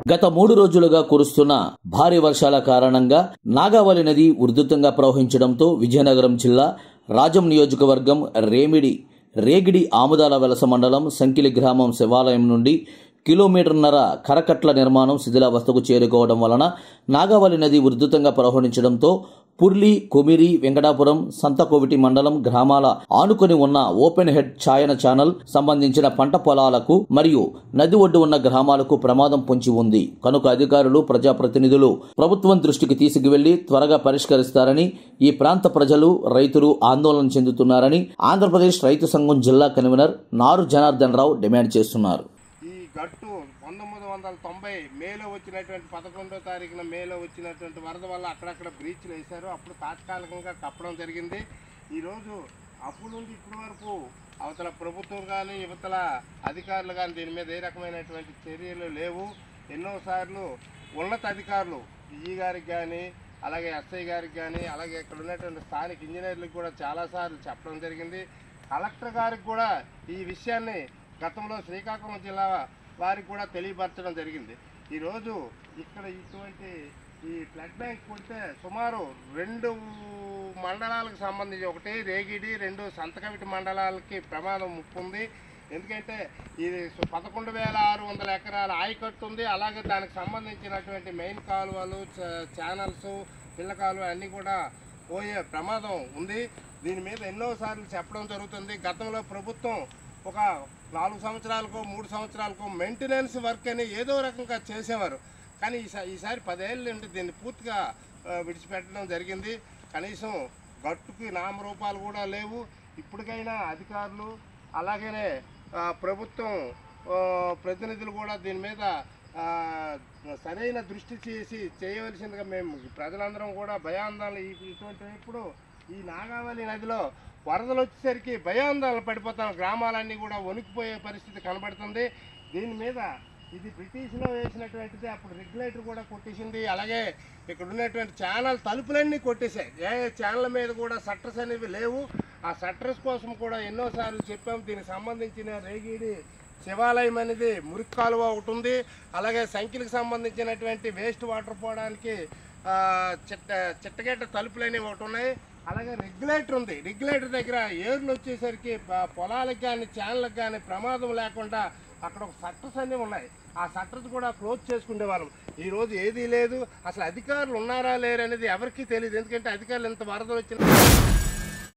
గత మూడు రోజులుగా కురుస్తున్న భారీ వర్షాల కారణంగా నాగావళి నది ఉధృతంగా ప్రవహించడంతో విజయనగరం జిల్లా రాజం నియోజకవర్గం రేమిడి రేగిడి ఆముదాల వలస మండలం సంకిలి గ్రామం శివాలయం నుండి కిలోమీటర్న్నర కరకట్ల నిర్మాణం శిథిలావస్థకు చేరుకోవడం వలన నాగావళి నది ఉధృతంగా ప్రవహించడంతో పుర్లి కొమిరి వెంకటాపురం సంతకోవిటి మండలం గ్రామాల ఆనుకొని ఉన్న ఓపెన్ హెడ్ ఛాయన ఛానల్ సంబంధించిన పంట పొలాలకు మరియు నది ఒడ్డు ఉన్న గ్రామాలకు ప్రమాదం పొంచి ఉంది కనుక అధికారులు ప్రజాప్రతినిధులు ప్రభుత్వం దృష్టికి తీసుకువెళ్లి త్వరగా పరిష్కరిస్తారని ఈ ప్రాంత ప్రజలు రైతులు ఆందోళన చెందుతున్నారని ఆంధ్రప్రదేశ్ రైతు సంఘం జిల్లా కన్వీనర్ నారు జనార్దన్ రావు డిమాండ్ చేస్తున్నారు ఈ గట్టు పంతొమ్మిది వందల తొంభై మేలో వచ్చినటువంటి పదకొండో తారీఖున మేలో వచ్చినటువంటి వరద వల్ల అక్కడక్కడ బ్రీచ్లు వేశారు అప్పుడు తాత్కాలికంగా కప్పడం జరిగింది ఈరోజు అప్పుడు నుండి ఇప్పటి వరకు అవతల ప్రభుత్వం కానీ యువతల అధికారులు కానీ దీని మీద ఏ రకమైనటువంటి చర్యలు లేవు ఎన్నోసార్లు ఉన్నత అధికారులు ఈ గారికి కానీ అలాగే ఎస్ఐ గారికి కానీ అలాగే ఇక్కడ ఉన్నటువంటి స్థానిక ఇంజనీర్లకు కూడా చాలాసార్లు చెప్పడం జరిగింది కలెక్టర్ గారికి కూడా ఈ విషయాన్ని గతంలో శ్రీకాకుళం జిల్లా వారికి కూడా తెలియపరచడం జరిగింది ఈరోజు ఇక్కడ ఇటువంటి ఈ ఫ్లడ్ బ్యాంక్ కొడితే సుమారు రెండు మండలాలకు సంబంధించి ఒకటి రేగిడి రెండు సంతకవిటి మండలాలకి ప్రమాదం ముప్పు ఉంది ఎందుకంటే ఇది సు- పదకొండు వేల ఆరు వందల ఎకరాల ఆయకట్టు ఉంది అలాగే దానికి సంబంధించినటువంటి మెయిన్ కాలువలు చ- ఛానల్స్ పిల్ల కాలువ అన్నీ కూడా పోయే ప్రమాదం ఉంది దీని మీద ఎన్నోసార్లు చెప్పడం జరుగుతుంది గతంలో ప్రభుత్వం ఒక నాలుగు సంవత్సరాలకో మూడు సంవత్సరాలకో మెయింటెనెన్స్ వర్క్ అని ఏదో రకంగా చేసేవారు కానీ ఈసారి ఈసారి పదేళ్ళ నుండి దీన్ని పూర్తిగా ఆ, విడిచిపెట్టడం జరిగింది కనీసం గట్టుకి నామరూపాలు కూడా లేవు ఇప్పటికైనా అధికారులు అలాగనే ఆ, ప్రభుత్వం ఆ, ప్రతినిధులు కూడా దీని మీద ఆ, సరైన దృష్టి చేసి చేయవలసిందిగా మేము ప్రజలందరం కూడా భయాందోళన ఈ- ఇటువంటి ఇప్పుడు ఈ నాగావళి నదిలో వరదలు వచ్చేసరికి భయాందోళన పడిపోతాం గ్రామాలన్నీ కూడా వణికిపోయే పరిస్థితి కనబడుతుంది దీని మీద ఇది బ్రిటిష్లో వేసినటువంటిది అప్పుడు రెగ్యులేటర్ కూడా కొట్టేసింది అలాగే ఇక్కడ ఉన్నటువంటి ఛానల్ తలుపులన్నీ కొట్టేశాయి ఏ ఛానల్ మీద కూడా షట్టర్స్ అనేవి లేవు ఆ షట్టర్స్ కోసం కూడా ఎన్నోసార్లు చెప్పాం దీనికి సంబంధించిన రేగిడి శివాలయం అనేది మురికి కాలువ ఒకటి ఉంది అలాగే సంఖ్యలకు సంబంధించినటువంటి వేస్ట్ వాటర్ పోవడానికి ఆ, చిట్ట చిట్టగట్ట తలుపులు అనేవి ఒకటి ఉన్నాయి అలాగే రెగ్యులేటర్ ఉంది రెగ్యులేటర్ దగ్గర ఏర్లు వచ్చేసరికి ప- పొలాలకు కానీ ఛానళ్ళకి కానీ ప్రమాదం లేకుండా అక్కడ ఒక సట్టర్స్ అన్నీ ఉన్నాయి ఆ సట్టర్స్ కూడా క్లోజ్ చేసుకునే వాళ్ళం ఈ రోజు ఏదీ లేదు అసలు అధికారులు ఉన్నారా లేరు అనేది ఎవరికీ తెలియదు ఎందుకంటే అధికారులు ఎంత వరదలు వచ్చినా